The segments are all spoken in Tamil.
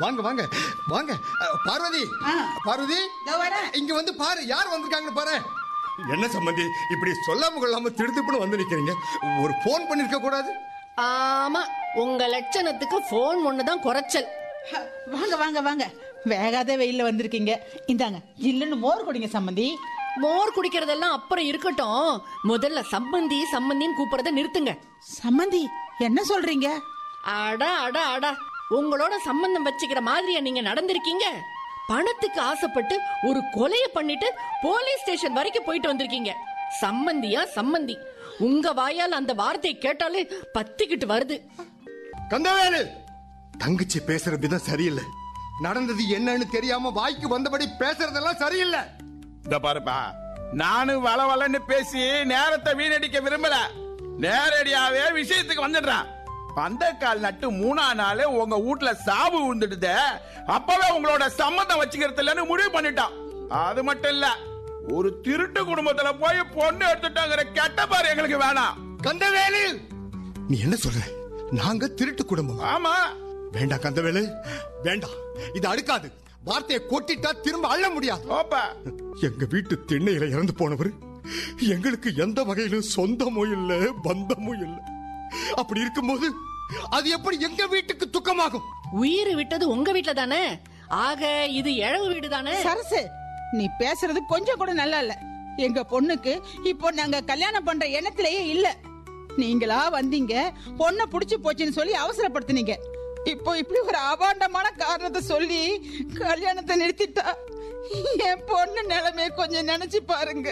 வாங்க வாங்க வாங்க அஹ், பார்வதி ஆ. பார்வதி இதோ வரேன். இங்க வந்து பாரு யார் வந்திருக்காங்கன்னு பாரு என்ன சம்பந்தி இப்படி சொல்லாம கொள்ளாம திடுத்துப்புன்னு வந்து நிக்கிறீங்க ஒரு போன் பண்ணிருக்க கூடாது ஆமா உங்க லட்சணத்துக்கு போன் ஒண்ணுதான் குறைச்சல் ஹ, வாங்க வாங்க வாங்க வேகாத வெயில்ல வந்திருக்கீங்க இந்தாங்க ஜில்லுன்னு மோர் குடிங்க சம்மந்தி மோர் குடிக்கிறதெல்லாம் அப்புறம் இருக்கட்டும் முதல்ல சம்மந்தி சம்மந்தின்னு கூப்பிடுறத நிறுத்துங்க சம்மந்தி என்ன சொல்றீங்க அடா அடா அடா உங்களோட சம்பந்தம் வச்சுக்கிற மாதிரியா நீங்க நடந்திருக்கீங்க பணத்துக்கு ஆசைப்பட்டு ஒரு கொலைய பண்ணிட்டு போலீஸ் ஸ்டேஷன் வரைக்கும் போயிட்டு வந்திருக்கீங்க சம்மந்தியா சம்மந்தி உங்க வாயால் அந்த வார்த்தையை கேட்டாலே பத்திக்கிட்டு வருது கந்தவேலு தங்கச்சி பேசுற விதம் சரியில்லை நடந்தது என்னன்னு தெரியாம வாய்க்கு வந்தபடி பேசுறதெல்லாம் சரியில்லை இந்த பாருப்பா நானும் வள வளன்னு பேசி நேரத்தை வீணடிக்க விரும்பல நேரடியாவே விஷயத்துக்கு வந்துடுறேன் பந்தக்கால் நட்டு மூணா நாள் உங்க வீட்ல சாவு விழுந்துடுதே அப்பவே உங்களோட சம்மந்தம் வச்சுக்கிறது இல்லைன்னு முடிவு பண்ணிட்டான் அது மட்டும் இல்ல ஒரு திருட்டு குடும்பத்துல போய் பொண்ணு எடுத்துட்டாங்கிற கெட்ட பாரு எங்களுக்கு வேணாம் கந்தவேலு நீ என்ன சொல்ற நாங்க திருட்டு குடும்பம் ஆமா வேண்டாம் கந்தவேலு வேண்டாம் இது அடுக்காது வார்த்தையை கொட்டிட்டா திரும்ப அள்ள முடியாது ஓப்பா எங்க வீட்டு திண்ணையில இறந்து போனவர் எங்களுக்கு எந்த வகையிலும் சொந்தமும் இல்ல பந்தமும் இல்ல அப்படி இருக்கும்போது அது எப்படி எங்க வீட்டுக்கு துக்கமாகும் உயிர் விட்டது உங்க வீட்ல தானே ஆக இது இழவு வீடு தானே சரசு நீ பேசுறது கொஞ்சம் கூட நல்லா இல்ல எங்க பொண்ணுக்கு இப்போ நாங்க கல்யாணம் பண்ற எண்ணத்திலேயே இல்ல நீங்களா வந்தீங்க பொண்ணை புடிச்சு போச்சுன்னு சொல்லி அவசரப்படுத்துனீங்க இப்போ இப்படி ஒரு அபாண்டமான காரணத்தை சொல்லி கல்யாணத்தை நிறுத்திட்டா என் பொண்ணு நிலைமைய கொஞ்சம் நினைச்சு பாருங்க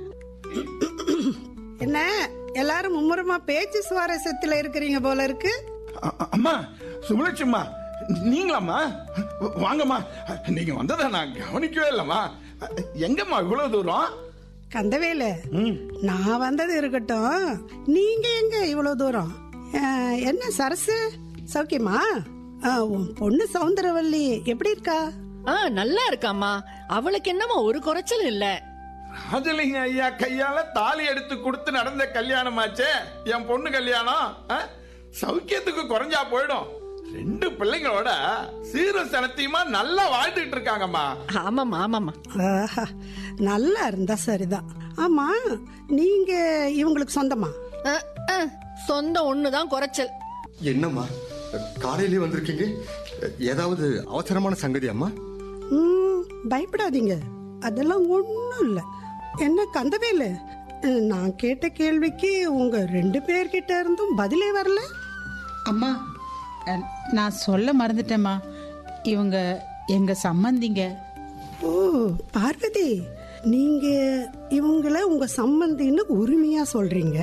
என்ன எல்லாரும் மும்முரமா பேச்சு சுவாரஸ்யத்துல இருக்கிறீங்க போல இருக்கு அ- அ- அம்மா சுமலட்சும்மா நீங்களாம்மா வாங்கம்மா நீங்க வந்ததை நான் கவனிக்கவே இல்லம்மா எங்கம்மா இவ்வளவு தூரம் கந்தவேலு நான் வந்தது இருக்கட்டும் நீங்க எங்க இவ்வளவு தூரம் அஹ், என்ன சரசு சௌக்கியமா அஹ், உன் பொண்ணு சவுந்தரவல்லி எப்படி இருக்கா ஆ நல்லா இருக்காம்மா அவளுக்கு என்னமா ஒரு குறைச்சல் இல்ல ராஜலிங்க ஐயா கையால தாலி எடுத்து கொடுத்து நடந்த கல்யாணமாச்சே என் பொண்ணு கல்யாணம் ஆ? சௌக்கியத்துக்கு குறைஞ்சா போயிடும் ரெண்டு பிள்ளைங்களோட சீரும் சனத்தையுமா நல்லா வாழ்ந்துட்டு இருக்காங்கம்மா ஆமாம்மா ஆமாம்மா ஆஹா, நல்லா இருந்தா சரிதான் ஆமா நீங்க இவங்களுக்கு சொந்தமா அ, அ, சொந்தம் ஒண்ணுதான் குறைச்சல் என்னம்மா காலையிலே வந்திருக்கீங்க ஏதாவது அவசரமான சங்கதி அம்மா ம், பயப்படாதீங்க அதெல்லாம் ஒண்ணும் இல்ல என்ன கந்தவேலு அஹ், நான் கேட்ட கேள்விக்கு உங்க ரெண்டு பேர்கிட்ட இருந்தும் பதிலே வரல அம்மா அஹ், நான் சொல்ல மறந்துட்டேம்மா இவங்க எங்க சம்மந்திங்க ஓ பார்வதி நீங்க இவங்கள உங்க சம்பந்தின்னு உரிமையா சொல்றீங்க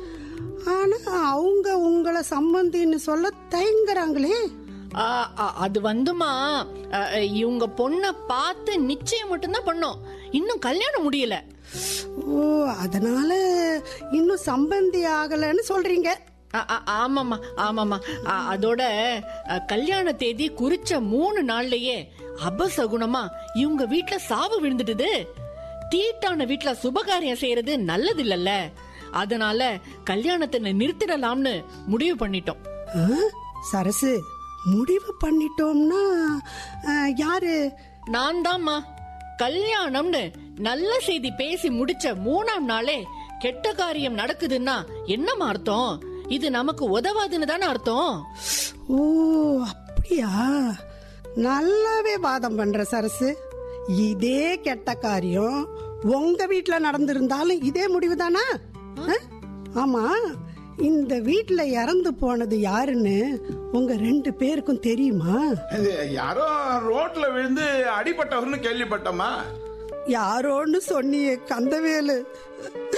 ஆனா அவங்க உங்களை சம்பந்தின்னு சொல்ல தயங்குறாங்களே ஆ, ஆ, அது வந்துமா அ, இவங்க பொண்ண பார்த்து நிச்சயம் மட்டும்தான் பண்ணோம் இன்னும் கல்யாணம் முடியல ஓ அதனால இன்னும் சம்பந்தி ஆகலைன்னு சொல்றீங்க ஆ, ஆ, ஆமாம்மா ஆமாம்மா ஆ, அதோட அ, கல்யாண தேதி குறிச்ச மூணு நாள்லயே அபசகுணமா இவங்க வீட்ல சாவு விழுந்துட்டுது தீட்டான வீட்ல சுபகாரியம் செய்யறது நல்லது இல்லல்ல அதனால கல்யாணத்தை நிறுத்திடலாம்னு முடிவு பண்ணிட்டோம் ஆ, சரசு முடிவு பண்ணிட்டோம்னா ஆ, யாரு நான் தாம்மா கல்யாணம்னு நல்ல செய்தி பேசி முடிச்ச மூணாம் நாளே கெட்ட காரியம் நடக்குதுன்னா என்னம்மா அர்த்தம் இது நமக்கு உதவாதுன்னு தானே அர்த்தம் ஓ அப்படியா நல்லாவே வாதம் பண்ற சரசு இதே கெட்ட காரியம் உங்க வீட்ல நடந்திருந்தாலும் இதே முடிவு தானா ஆமா இந்த வீட்ல இறந்து போனது யாருன்னு உங்க ரெண்டு பேருக்கும் தெரியுமா இது யாரோ ரோட்ல விழுந்து அடிபட்டவர்னு கேள்விப்பட்டோமா யாரோன்னு சொன்னியே கந்தவேலு